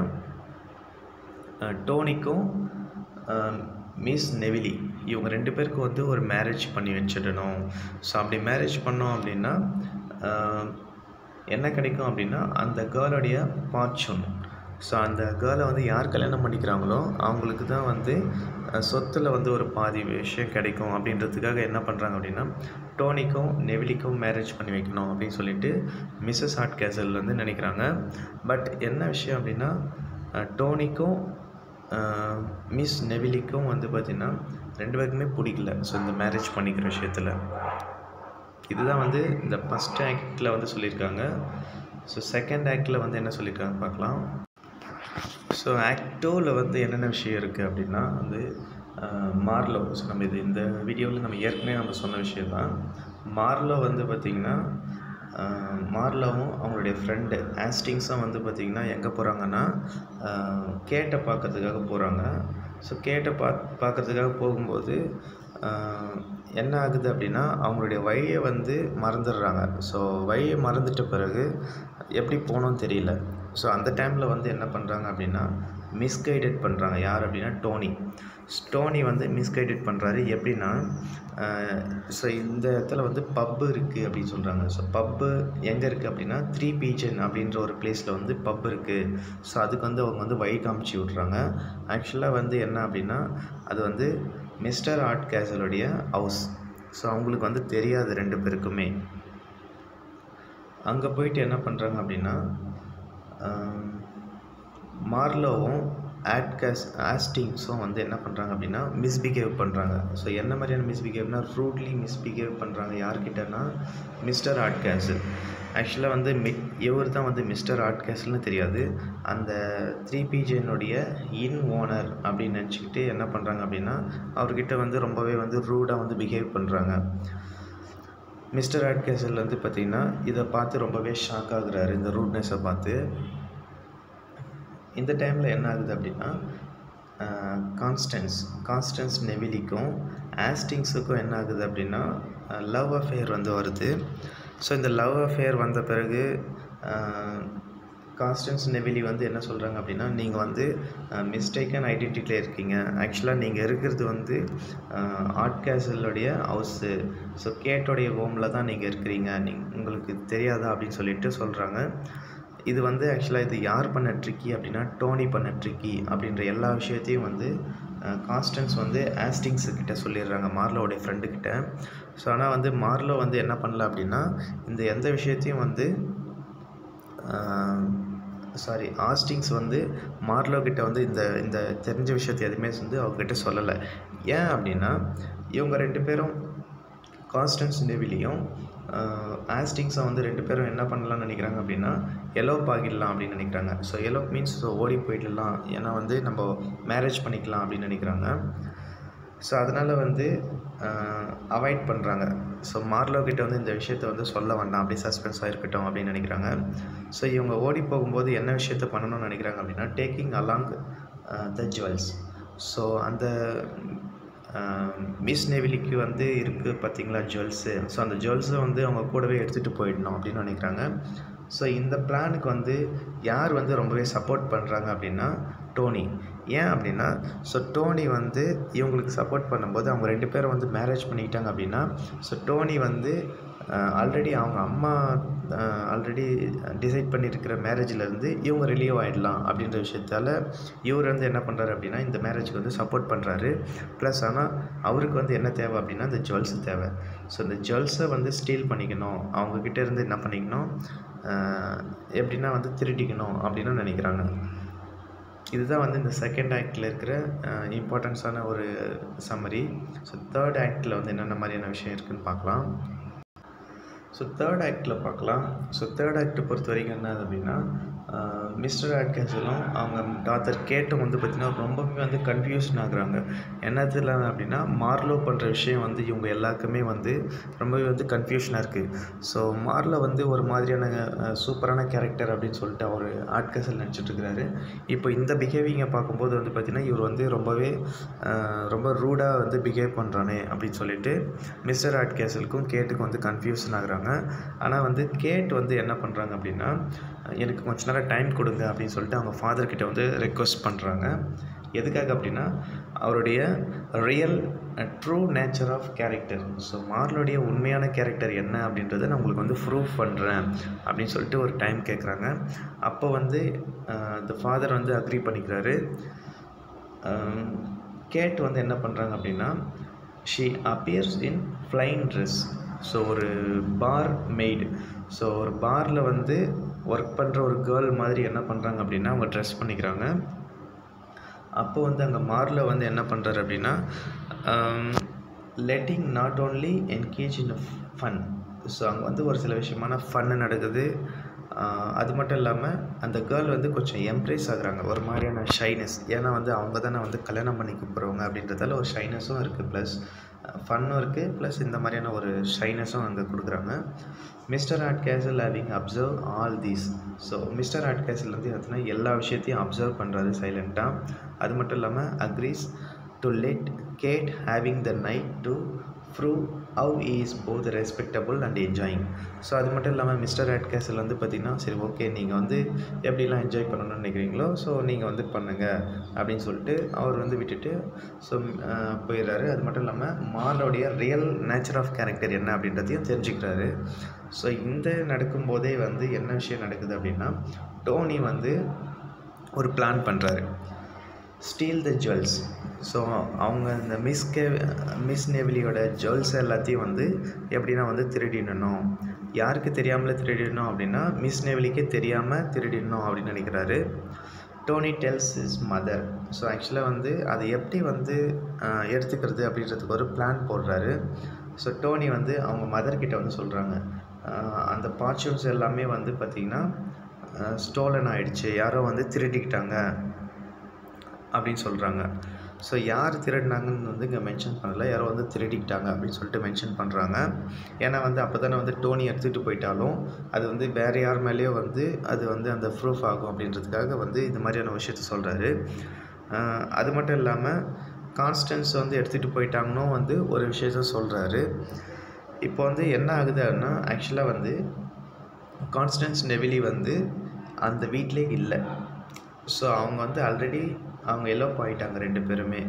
அஹ் டோனிக்கும் அஹ் மிஸ் நெவிலி இவங்க ரெண்டு பேருக்கும் வந்து ஒரு மேரேஜ் பண்ணி வச்சிடணும் ஸோ அப்படி மேரேஜ் பண்ணோம் அப்படின்னா அஹ் என்ன கிடைக்கும் அப்படின்னா அந்த கேர்ளுடைய ஃபார்ச்சூன் ஸோ அந்த கேர்ளை வந்து யார் கல்யாணம் பண்ணிக்கிறாங்களோ அவங்களுக்கு தான் வந்து அஹ், சொத்துல வந்து ஒரு பாதி விஷயம் கிடைக்கும் அப்படின்றதுக்காக என்ன பண்ணுறாங்க அப்படின்னா டோனிக்கும் நெவிலிக்கும் மேரேஜ் பண்ணி வைக்கணும் அப்படின்னு சொல்லிட்டு மிஸ்ஸஸ் ஆர்ட் கேசல் வந்து நினைக்கிறாங்க பட் என்ன விஷயம் அப்படின்னா அஹ், டோனிக்கும் அஹ், மிஸ் நெவிலிக்கும் வந்து பார்த்திங்கன்னா ரெண்டு பேருக்குமே பிடிக்கல ஸோ இந்த மேரேஜ் பண்ணிக்கிற விஷயத்தில் இதுதான் வந்து இந்த ஃபஸ்ட் ஆக்டில் வந்து சொல்லியிருக்காங்க ஸோ செகண்ட் ஆக்டில் வந்து என்ன சொல்லியிருக்காங்க பார்க்கலாம் ஸோ ஆக்டோவில் வந்து என்னென்ன விஷயம் இருக்குது அப்படின்னா வந்து அஹ், மார்லோ ஸோ நம்ம இது இந்த வீடியோவில் நம்ம ஏற்கனவே நம்ம சொன்ன விஷயம் தான் மார்லோ வந்து பார்த்திங்கன்னா அஹ், மார்லோவும் அவங்களுடைய ஃப்ரெண்டு ஆஸ்டிங்ஸும் வந்து பார்த்திங்கன்னா எங்கே போகிறாங்கன்னா கேட்டை பார்க்கறதுக்காக போகிறாங்க ஸோ கேட்டை பா பார்க்கறதுக்காக போகும்போது அஹ், என்ன ஆகுது அப்படின்னா அவங்களுடைய வழியை வந்து மறந்துடுறாங்க ஸோ வழியை மறந்துட்ட பிறகு எப்படி போகணும்னு தெரியல ஸோ அந்த டைமில் வந்து என்ன பண்ணுறாங்க அப்படின்னா மிஸ்கைடட் பண்ணுறாங்க யார் அப்படின்னா டோனி டோனி வந்து மிஸ்கைடட் பண்ணுறாரு எப்படின்னா ஸோ இந்த இடத்துல வந்து பப்பு இருக்குது அப்படின்னு சொல்கிறாங்க ஸோ பப்பு எங்கே இருக்குது அப்படின்னா த்ரீ பீச்சன் அப்படின்ற ஒரு பிளேஸில் வந்து பப் இருக்குது ஸோ அதுக்கு வந்து அவங்க வந்து வழி காமிச்சு விட்றாங்க ஆக்சுவலாக வந்து என்ன அப்படின்னா அது வந்து மிஸ்டர் ஆர்ட் கேசலுடைய ஹவுஸ் ஸோ அவங்களுக்கு வந்து தெரியாது ரெண்டு பேருக்குமே அங்கே போயிட்டு என்ன பண்ணுறாங்க அப்படின்னா ஆம், மார்லோவும் ஆட்கஸ் ஆஸ்டிங்ஸும் வந்து என்ன பண்ணுறாங்க அப்படின்னா மிஸ்பிஹேவ் பண்ணுறாங்க ஸோ என்ன மாதிரியான மிஸ்பிஹேவ்னா ரூட்லி மிஸ்பிஹேவ் பண்ணுறாங்க யார்கிட்டனா மிஸ்டர் ஆட்கேசல் ஆக்சுவலாக வந்து மி இவர் தான் வந்து மிஸ்டர் ஆட்கேசல்னு தெரியாது அந்த த்ரீ பிஜேனுடைய இன் ஓனர் அப்படின்னு நினச்சிக்கிட்டு என்ன பண்ணுறாங்க அப்படின்னா அவர்கிட்ட வந்து ரொம்பவே வந்து ரூடாக வந்து பிஹேவ் பண்ணுறாங்க மிஸ்டர் ஆட்கேசல் வந்து பார்த்திங்கன்னா இதை பார்த்து ரொம்பவே ஷாக் ஆகுறாரு இந்த ரூட்னஸை பார்த்து இந்த டைமில் என்ன ஆகுது அப்படின்னா கான்ஸ்டன்ஸ் கான்ஸ்டன்ஸ் நெவிலிக்கும் ஆஸ்டிங்ஸுக்கும் என்ன ஆகுது அப்படின்னா லவ் அஃபேர் வந்து வருது ஸோ இந்த லவ் அஃபேர் வந்த பிறகு கான்ஸ்டன்ஸ் நெவிலி வந்து என்ன சொல்கிறாங்க அப்படின்னா நீங்கள் வந்து மிஸ்டேக்கன் ஐடென்டிட்டியில் இருக்கீங்க ஆக்சுவலாக நீங்கள் இருக்கிறது வந்து ஆர்ட் கேசலுடைய ஹவுஸு ஸோ கேட்டோடைய ஹோமில் தான் நீங்கள் இருக்கிறீங்க நீங் உங்களுக்கு தெரியாதா அப்படின்னு சொல்லிட்டு சொல்கிறாங்க இது வந்து ஆக்சுவலாக இது யார் பண்ண ட்ரிக்கி அப்படின்னா டோனி பண்ண ட்ரிக்கி அப்படின்ற எல்லா விஷயத்தையும் வந்து கான்ஸ்டன்ஸ் வந்து ஆஸ்டிங்ஸு கிட்ட சொல்லிடுறாங்க மார்லோடைய ஃப்ரெண்டுக்கிட்ட ஸோ ஆனால் வந்து மார்லோ வந்து என்ன பண்ணல அப்படின்னா இந்த எந்த விஷயத்தையும் வந்து சாரி ஆஸ்டிங்ஸ் வந்து மார்லோ கிட்ட வந்து இந்த இந்த தெரிஞ்ச விஷயத்தை எதுவுமே வந்து அவங்ககிட்ட சொல்லலை ஏன் அப்படின்னா இவங்க ரெண்டு பேரும் கான்ஸ்டன்ஸ் நெவிலியும் ஆஸ்டிங்ஸை வந்து ரெண்டு பேரும் என்ன பண்ணலாம்னு நினைக்கிறாங்க அப்படின்னா எலோப் ஆகிடலாம் அப்படின்னு நினைக்கிறாங்க ஸோ எலோப் மீன்ஸ் ஸோ ஓடி போயிடலாம் ஏன்னா வந்து நம்ம மேரேஜ் பண்ணிக்கலாம் அப்படின்னு நினைக்கிறாங்க ஸோ அதனால் வந்து அவாய்ட் பண்ணுறாங்க ஸோ மார்லோ கிட்ட வந்து இந்த விஷயத்த வந்து சொல்ல வேண்டாம் அப்படி சஸ்பென்ஸாக இருக்கட்டும் அப்படின்னு நினைக்கிறாங்க ஸோ இவங்க ஓடி போகும்போது என்ன விஷயத்த பண்ணணும்னு நினைக்கிறாங்க அப்படின்னா taking along the jewels so அந்த மிஸ் நெவிலிக்கு வந்து இருக்குது பார்த்தீங்களா ஜுவல்ஸு ஸோ அந்த ஜுவல்ஸை வந்து அவங்க கூடவே எடுத்துகிட்டு போயிடணும் அப்படின்னு நினைக்கிறாங்க ஸோ இந்த பிளானுக்கு வந்து யார் வந்து ரொம்பவே சப்போர்ட் பண்ணுறாங்க அப்படின்னா டோனி ஏன் அப்படின்னா ஸோ டோனி வந்து இவங்களுக்கு சப்போர்ட் பண்ணும்போது அவங்க ரெண்டு பேரும் வந்து மேரேஜ் பண்ணிக்கிட்டாங்க அப்படின்னா ஸோ டோனி வந்து ஆல்ரெடி அவங்க அம்மா ஆல்ரெடி டிசைட் பண்ணியிருக்கிற மேரேஜ்லேருந்து இவங்க ரிலீவ் ஆகிடலாம் அப்படின்ற விஷயத்தால் இவர் வந்து என்ன பண்ணுறாரு அப்படின்னா இந்த மேரேஜுக்கு வந்து சப்போர்ட் பண்ணுறாரு ப்ளஸ் ஆனால் அவருக்கு வந்து என்ன தேவை அப்படின்னா இந்த ஜுவல்ஸ் தேவை ஸோ இந்த ஜுவல்ஸை வந்து ஸ்டீல் பண்ணிக்கணும் அவங்கக்கிட்ட இருந்து என்ன பண்ணிக்கணும் எப்படின்னா வந்து திருடிக்கணும் அப்படின்னு நினைக்கிறாங்க இதுதான் வந்து இந்த செகண்ட் ஆக்டில் இருக்கிற இம்பார்ட்டன்ஸான ஒரு சம்மரி ஸோ தேர்ட் ஆக்டில் வந்து என்னென்ன மாதிரியான விஷயம் இருக்குதுன்னு பார்க்கலாம் ஸோ தேர்ட் ஆக்டில் பார்க்கலாம் ஸோ தேர்ட் ஆக்டை பொறுத்த வரைக்கும் என்ன அப்படின்னா மிஸ்டர் ஆட்கேசலும் அவங்க டாக்டர் கேட்டும் வந்து பார்த்திங்கன்னா ரொம்பவே வந்து கன்ஃபியூஷன் ஆகுறாங்க என்னத்தில் அப்படின்னா மார்லோ பண்ணுற விஷயம் வந்து இவங்க எல்லாருக்குமே வந்து ரொம்பவே வந்து கன்ஃபியூஷனாக இருக்குது ஸோ மார்லோ வந்து ஒரு மாதிரியான சூப்பரான கேரக்டர் அப்படின்னு சொல்லிட்டு அவர் ஆட்கேசல் நினச்சிட்ருக்கிறாரு இப்போ இந்த பிஹேவிங்கை பார்க்கும்போது வந்து பார்த்திங்கன்னா இவர் வந்து ரொம்பவே ரொம்ப ரூடாக வந்து பிஹேவ் பண்ணுறானே அப்படின்னு சொல்லிட்டு மிஸ்டர் ஆட்கேசலுக்கும் கேட்டுக்கும் வந்து கன்ஃபியூஷன் ஆகுறாங்க ஆனால் வந்து கேட் வந்து என்ன பண்ணுறாங்க அப்படின்னா எனக்கு கொஞ்ச நேரம் டைம் கொடுங்க அப்படின்னு சொல்லிட்டு அவங்க ஃபாதர்கிட்ட வந்து ரெக்வஸ்ட் பண்ணுறாங்க எதுக்காக அப்படின்னா அவருடைய real true nature of character so மார்லோடைய உண்மையான கேரக்டர் என்ன அப்படின்றத நான் உங்களுக்கு வந்து ப்ரூவ் பண்ணுறேன் அப்படின்னு சொல்லிட்டு ஒரு டைம் கேட்குறாங்க அப்போ வந்து இந்த ஃபாதர் வந்து அக்ரி பண்ணிக்கிறாரு கேட் வந்து என்ன பண்ணுறாங்க அப்படின்னா she appears in flying dress so ஒரு பார் மெய்டு ஸோ ஒரு பாரில் வந்து ஒர்க் பண்ணுற ஒரு கேர்ள் மாதிரி என்ன பண்ணுறாங்க அப்படின்னா அவங்க ட்ரெஸ் பண்ணிக்கிறாங்க அப்போ வந்து அங்கே மாரில் வந்து என்ன பண்ணுறாரு அப்படின்னா letting not only engage in fun so அங்கே வந்து ஒரு சில விஷயமான ஃபன்னு நடக்குது அது மட்டும் இல்லாமல் அந்த கேர்ள் வந்து கொஞ்சம் எம்ப்ரெஸ் ஆகுறாங்க ஒரு மாதிரியான ஷைனஸ் ஏன்னா வந்து அவங்க தானே வந்து கல்யாணம் பண்ணிக்க போகிறவங்க அப்படின்றதால ஒரு ஷைனஸும் இருக்குது ப்ளஸ் ஃபன்னும் இருக்குது ப்ளஸ் இந்த மாதிரியான ஒரு ஷைனஸும் அங்கே கொடுக்குறாங்க mister Hardcastle having observe all these so mister Hardcastle வந்து பார்த்தீங்கன்னா எல்லா விஷயத்தையும் அப்சர்வ் பண்ணுறாரு சைலண்ட்டாக அது மட்டும் இல்லாமல் agrees to let Kate having the night to prove how is both respectable and enjoying so அது மட்டும் இல்லாமல் மிஸ்டர் ஆட் கேசல் வந்து பார்த்திங்கன்னா சரி ஓகே நீங்கள் வந்து எப்படிலாம் என்ஜாய் பண்ணணும்னு நினைக்கிறீங்களோ ஸோ நீங்கள் வந்து பண்ணுங்கள் அப்படின்னு சொல்லிட்டு அவர் வந்து விட்டுட்டு ஸோ போயிடுறாரு அது மட்டும் இல்லாமல் மாலோடைய ரியல் நேச்சர் ஆஃப் கேரக்டர் என்ன அப்படின்றதையும் தெரிஞ்சுக்கிறாரு ஸோ இந்த நடக்கும்போதே வந்து என்ன விஷயம் நடக்குது அப்படின்னா டோனி வந்து ஒரு பிளான் பண்ணுறாரு ஸ்டீல் த ஜுவல்ஸ் ஸோ அவங்க இந்த மிஸ் கே மிஸ் நெவிலியோட ஜுவல்ஸ் எல்லாத்தையும் வந்து எப்படின்னா வந்து திருடிடணும் யாருக்கு தெரியாமலே திருடிடணும் அப்படின்னா மிஸ் நெவிலிக்கே தெரியாமல் திருடிடணும் அப்படின்னு நினைக்கிறாரு Tony tells is mother so ஆக்சுவலாக வந்து அதை எப்படி வந்து ஆஹ், எடுத்துக்கிறது அப்படின்றதுக்கு ஒரு பிளான் போடுறாரு ஸோ டோனி வந்து அவங்க மதர்கிட்ட வந்து சொல்கிறாங்க அந்த பார்ச்சூன்ஸ் எல்லாமே வந்து பார்த்திங்கன்னா ஸ்டோலன் ஆயிடுச்சு யாரோ வந்து திருடிக்கிட்டாங்க அப்படின்னு சொல்கிறாங்க ஸோ யார் திருடினாங்கன்னு வந்து இங்கே மென்ஷன் பண்ணல யாரோ வந்து திருடிக்கிட்டாங்க அப்படின்னு சொல்லிட்டு மென்ஷன் பண்ணுறாங்க ஏன்னா வந்து அப்போ தானே வந்து டோனி எடுத்துகிட்டு போயிட்டாலும் அது வந்து வேறு யார் மேலேயோ வந்து அது வந்து அந்த ப்ரூஃப் ஆகும் அப்படின்றதுக்காக வந்து இந்த மாதிரியான விஷயத்த சொல்கிறாரு அது மட்டும் இல்லாமல் கான்ஸ்டன்ஸ் வந்து எடுத்துகிட்டு போயிட்டாங்கன்னு வந்து ஒரு விஷயத்த சொல்கிறாரு இப்போ வந்து என்ன ஆகுதுன்னா ஆக்சுவலாக வந்து கான்ஸ்டன்ஸ் நெவிலி வந்து அந்த வீட்டிலே இல்லை ஸோ அவங்க வந்து ஆல்ரெடி அவங்க எல்லோப் ஆகிட்டாங்க ரெண்டு பேருமே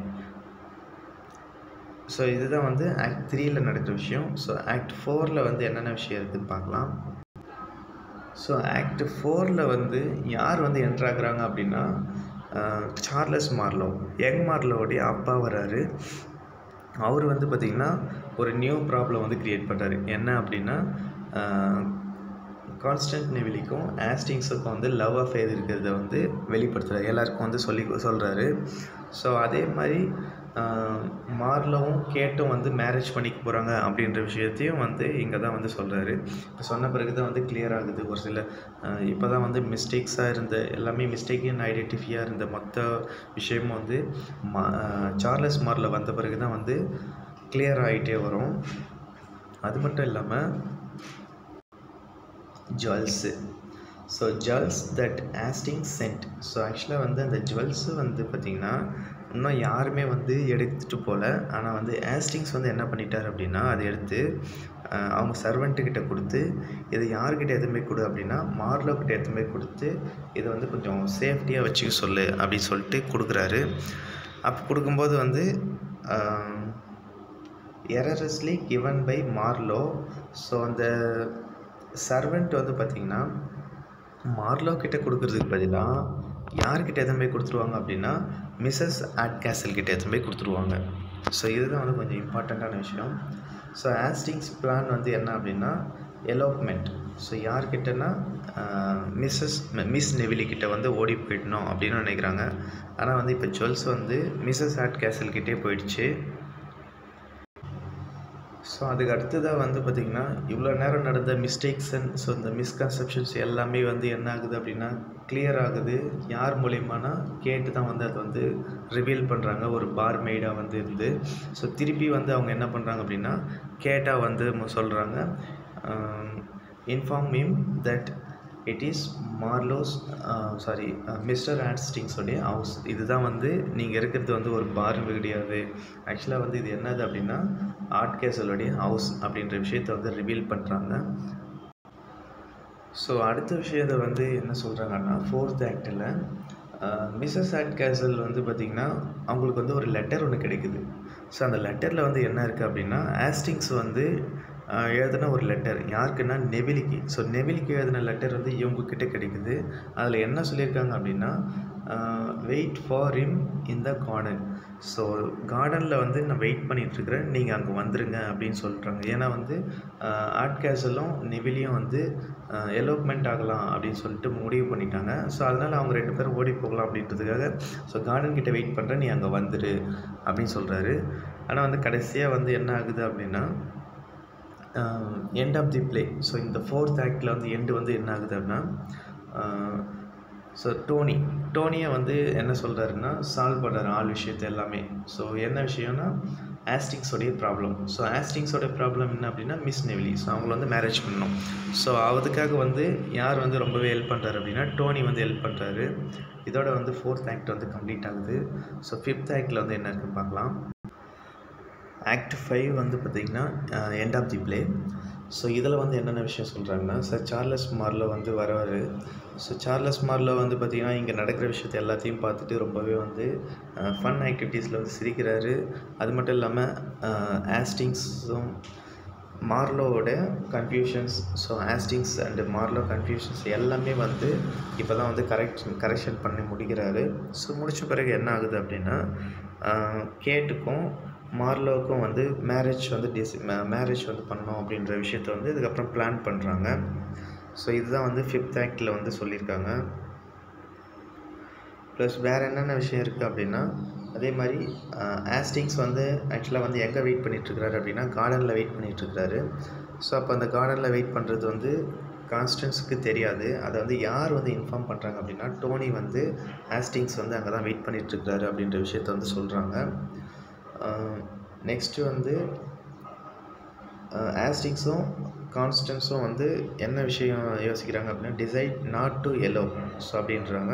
ஸோ இதுதான் வந்து ஆக்ட் த்ரீயில் நடக்கிற விஷயம் ஸோ ஆக்ட் ஃபோரில் வந்து என்னென்ன விஷயம் இருக்குதுன்னு பார்க்கலாம் ஸோ ஆக்ட் ஃபோரில் வந்து யார் வந்து என்ட்ரு ஆகுறாங்க அப்படின்னா ஆஹ், சார்லஸ் மார்லோ யங் மார்லோடைய அப்பா வராரு அவர் வந்து பார்த்திங்கன்னா ஒரு நியூ ப்ராப்ளம் வந்து க்ரியேட் பண்ணுறாரு என்ன அப்படின்னா கான்ஸ்டன்ட் நெவிலிக்கும் ஆஸ்டிங்ஸுக்கும் வந்து லவ் அஃபேர் இருக்கிறத வந்து வெளிப்படுத்துகிறார் எல்லாருக்கும் வந்து சொல்லி சொல்கிறாரு ஸோ அதே மாதிரி ஆஹ், மார்லவும் கேட்டும் வந்து மேரேஜ் பண்ணிக்க போகிறாங்க அப்படின்ற விஷயத்தையும் வந்து இங்கே தான் வந்து சொல்கிறாரு இப்போ சொன்ன பிறகு தான் வந்து clear ஆகுது ஒரு சில இப்போ தான் வந்து மிஸ்டேக்ஸாக இருந்த எல்லாமே மிஸ்டேக்கின் ஐடென்டிஃபையாக இருந்த மொத்த விஷயமும் வந்து மா ஆஹ், சார்லஸ் மார்ல வந்த பிறகு தான் வந்து clear ஆகிட்டே வரும் அது மட்டும் இல்லாமல் jewels so jewels that Hastings sent so ஆக்சுவலாக வந்து அந்த ஜுவல்ஸு வந்து பார்த்திங்கன்னா இன்னும் யாருமே வந்து எடுத்துகிட்டு போகல ஆனால் வந்து ஆஸ்டிங்ஸ் வந்து என்ன பண்ணிட்டார் அப்படின்னா அதை எடுத்து ஆஹ், அவங்க சர்வெண்ட்டுக்கிட்ட கொடுத்து இதை யார்கிட்ட எதுவுமே கொடு அப்படின்னா மார்லோக்கிட்ட எதுவுமே கொடுத்து இதை வந்து கொஞ்சம் சேஃப்டியாக வச்சுக்க சொல்லு அப்படின்னு சொல்லிட்டு கொடுக்குறாரு அப்போ கொடுக்கும்போது வந்து erroneously given by Marlow so அந்த சர்வெண்ட் வந்து பார்த்திங்கன்னா மார்லோ கிட்ட கொடுக்கறதுக்கு பதிலாக யார்கிட்ட எதுவும் போய் கொடுத்துருவாங்க அப்படின்னா மிஸ்ஸஸ் ஆட் கேசல் கிட்ட எதுவும் போய் கொடுத்துருவாங்க ஸோ இதுதான் வந்து கொஞ்சம் இம்பார்ட்டண்ட்டான விஷயம் ஸோ ஆஸ்டிங்ஸ் பிளான் வந்து என்ன அப்படின்னா எலோப்மெண்ட் ஸோ யார்கிட்டனா மிஸ்ஸஸ் மிஸ் நெவிலி கிட்ட வந்து ஓடி போயிடணும் அப்படின்னு நினைக்கிறாங்க ஆனால் வந்து இப்போ ஜுவல்ஸ் வந்து மிஸ்ஸஸ் ஆட் கேசல் கிட்டே போயிடுச்சு ஸோ அதுக்கு அடுத்ததாக வந்து பார்த்திங்கன்னா இவ்வளோ நேரம் நடந்த மிஸ்டேக்ஸ் அண்ட் ஸோ இந்த மிஸ்கன்செப்ஷன்ஸ் எல்லாமே வந்து என்ன ஆகுது அப்படின்னா கிளியர் ஆகுது யார் மூலியமானா கேட்டு தான் வந்து அதை வந்து ரிவீல் பண்ணுறாங்க ஒரு பார் மெய்டாக வந்து இருந்து ஸோ திருப்பி வந்து அவங்க என்ன பண்ணுறாங்க அப்படின்னா கேட்டால் வந்து சொல்கிறாங்க inform him that it is Marlow's sorry mister ஆட்ஸ்டிங்ஸோடைய ஹவுஸ் இதுதான் வந்து நீங்கள் இருக்கிறது வந்து ஒரு பார் கிடையாது ஆக்சுவலாக வந்து இது என்னது அப்படின்னா ஆர்ட் கேசலோடைய ஹவுஸ் அப்படின்ற விஷயத்தை வந்து ரிவீல் பண்ணுறாங்க ஸோ அடுத்த விஷயத்தை வந்து என்ன சொல்கிறாங்கன்னா ஃபோர்த் ஆக்டில் மிஸ்ஸஸ் ஆட் கேசல் வந்து பார்த்திங்கன்னா அவங்களுக்கு வந்து ஒரு லெட்டர் ஒன்று கிடைக்குது ஸோ அந்த லெட்டரில் வந்து என்ன இருக்குது அப்படின்னா ஆஸ்டிங்ஸ் வந்து ஆஹ், எழுதின ஒரு லெட்டர் யாருக்குன்னா நெவிலிக்கு ஸோ நெவிலிக்கு எழுதின லெட்டர் வந்து இவங்கக்கிட்ட கிடைக்குது அதில் என்ன சொல்லியிருக்காங்க அப்படின்னா wait for him in the garden so கார்டனில் வந்து நான் வெயிட் பண்ணிகிட்ருக்கிறேன் நீங்கள் அங்கே வந்துருங்க அப்படின்னு சொல்கிறாங்க ஏன்னா வந்து ஆர்ட் கேசலும் நெவிலியும் வந்து எலோப்மெண்ட் ஆகலாம் அப்படின்னு சொல்லிட்டு முடிவு பண்ணிட்டாங்க ஸோ அதனால் அவங்க ரெண்டு பேரும் ஓடி போகலாம் அப்படின்றதுக்காக ஸோ கார்டன் கிட்ட வெயிட் பண்ணுறேன் நீ அங்கே வந்துரு அப்படின்னு சொல்கிறாரு ஆனால் வந்து கடைசியாக வந்து என்ன ஆகுது அப்படின்னா end of the play so இந்த ஃபோர்த் ஆக்டில் வந்து எண்டு வந்து என்ன ஆகுது அப்படின்னா ஸோ டோனி டோனியை வந்து என்ன சொல்கிறாருன்னா சால்வ் பண்ணுறாரு ஆள் விஷயத்தை எல்லாமே ஸோ என்ன விஷயம்னா ஆஸ்டிங்ஸோடைய ப்ராப்ளம் ஸோ ஆஸ்டிங்ஸோடைய ப்ராப்ளம் என்ன அப்படின்னா மிஸ் நெவிலி ஸோ அவங்கள வந்து மேரேஜ் பண்ணணும் ஸோ அதுக்காக வந்து யார் வந்து ரொம்பவே ஹெல்ப் பண்ணுறாரு அப்படின்னா டோனி வந்து ஹெல்ப் பண்ணுறாரு இதோட வந்து ஃபோர்த் ஆக்ட் வந்து கம்ப்ளீட் ஆகுது ஸோ ஃபிஃப்த் ஆக்டில் வந்து என்ன இருக்குன்னு பார்க்கலாம் ஆக்ட் ஃபைவ் வந்து பார்த்திங்கன்னா end of the play so இதில் வந்து என்னென்ன விஷயம் சொல்கிறாங்கன்னா சார் சார்லஸ் மார்லோ வந்து வரவார் ஸோ சார்லஸ் மார்லோ வந்து பார்த்திங்கன்னா இங்கே நடக்கிற விஷயத்த எல்லாத்தையும் பார்த்துட்டு ரொம்பவே வந்து ஃபன் ஆக்டிவிட்டீஸில் வந்து சிரிக்கிறாரு அது மட்டும் இல்லாமல் ஆஸ்டிங்ஸும் மார்லோவோட confusions so Hastings and Marlow confusions எல்லாமே வந்து இப்போ தான் வந்து கரெக்ஷன் கரெக்ஷன் பண்ணி முடிக்கிறாரு ஸோ முடித்த பிறகு என்ன ஆகுது அப்படின்னா ஆஹ், கேட்டுக்கும் மார்லோவுக்கும் வந்து மேரேஜ் வந்து டிஸ் மேரேஜ் வந்து பண்ணோம் அப்படின்ற விஷயத்த வந்து இதுக்கப்புறம் பிளான் பண்ணுறாங்க ஸோ இதுதான் வந்து ஃபிஃப்த் ஆக்டில் வந்து சொல்லியிருக்காங்க ப்ளஸ் வேறு என்னென்ன விஷயம் இருக்குது அப்படின்னா அதே மாதிரி ஆஸ்டிங்ஸ் வந்து ஆக்சுவலாக வந்து எங்கே வெயிட் பண்ணிகிட்ருக்கிறாரு அப்படின்னா கார்டனில் வெயிட் பண்ணிகிட்ருக்கிறாரு ஸோ அப்போ அந்த கார்டனில் வெயிட் பண்ணுறது வந்து கான்ஸ்டன்ஸுக்கு தெரியாது அதை வந்து யார் வந்து இன்ஃபார்ம் பண்ணுறாங்க அப்படின்னா டோனி வந்து ஆஸ்டிங்ஸ் வந்து அங்கே தான் வெயிட் பண்ணிகிட்ருக்கிறாரு அப்படின்ற விஷயத்த வந்து சொல்கிறாங்க நெக்ஸ்ட்டு வந்து ஆஸ்டிங்ஸும் கான்ஸ்டன்ஸும் வந்து என்ன விஷயம் யோசிக்கிறாங்க அப்படின்னா decide not to elope so அப்படின்றாங்க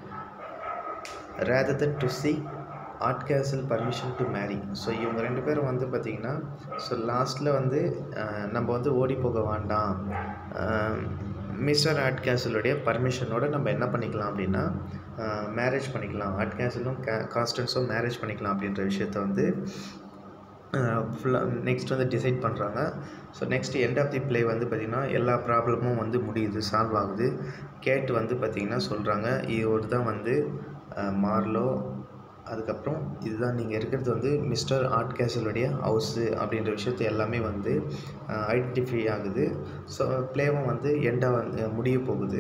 rather than to see Hardcastle permission to marry so இவங்க ரெண்டு பேரும் வந்து பார்த்திங்கன்னா ஸோ லாஸ்ட்டில் வந்து நம்ம வந்து ஓடி போக வேண்டாம் மிஸ்டர் ஆர்ட் கேசலுடைய பர்மிஷனோட நம்ம என்ன பண்ணிக்கலாம் அப்படின்னா மேரேஜ் பண்ணிக்கலாம் ஆர்ட் கேசலும் கே காஸ்டன்ஸும் மேரேஜ் பண்ணிக்கலாம் அப்படின்ற விஷயத்த வந்து ஃபுல்லாக நெக்ஸ்ட் வந்து டிசைட் பண்ணுறாங்க so next end of the play வந்து பார்த்திங்கன்னா எல்லா ப்ராப்ளமும் வந்து முடியுது சால்வ் ஆகுது கேட் வந்து பார்த்திங்கன்னா சொல்கிறாங்க இவர் தான் வந்து மார்லோ அதுக்கப்புறம் இதுதான் நீங்கள் இருக்கிறது வந்து மிஸ்டர் ஆர்ட் கேசலுடைய ஹவுஸு அப்படின்ற விஷயத்த எல்லாமே வந்து ஐடென்டிஃபை ஆகுது ஸோ ப்ளேவும் வந்து எண்டாக வந்து முடிய போகுது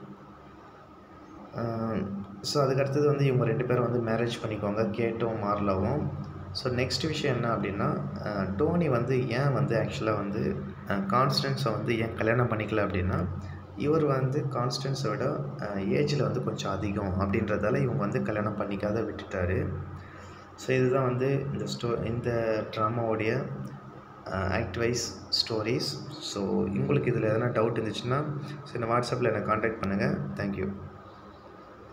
ஸோ அதுக்கடுத்தது வந்து இவங்க ரெண்டு பேரும் வந்து மேரேஜ் பண்ணிக்கோங்க கேட்டும் மார்லாவும் ஸோ நெக்ஸ்ட் விஷயம் என்ன அப்படின்னா டோனி வந்து ஏன் வந்து ஆக்சுவலாக வந்து கான்ஸ்டன்ஸை வந்து ஏன் கல்யாணம் பண்ணிக்கல அப்படின்னா இவர் வந்து கான்ஸ்டன்ஸை விட ஏஜில் வந்து கொஞ்சம் அதிகம் அப்படின்றதால இவங்க வந்து கல்யாணம் பண்ணிக்காத விட்டுட்டாரு ஸோ இதுதான் வந்து இந்த ஸ்டோ இந்த ட்ராமாவோடைய ஆக்ட் வைஸ் ஸ்டோரிஸ் ஸோ உங்களுக்கு இதில் எதனா டவுட் இருந்துச்சுன்னா ஸோ இந்த வாட்ஸ்அப்பில் என்னை காண்டாக்ட் பண்ணுங்கள் தேங்க்யூ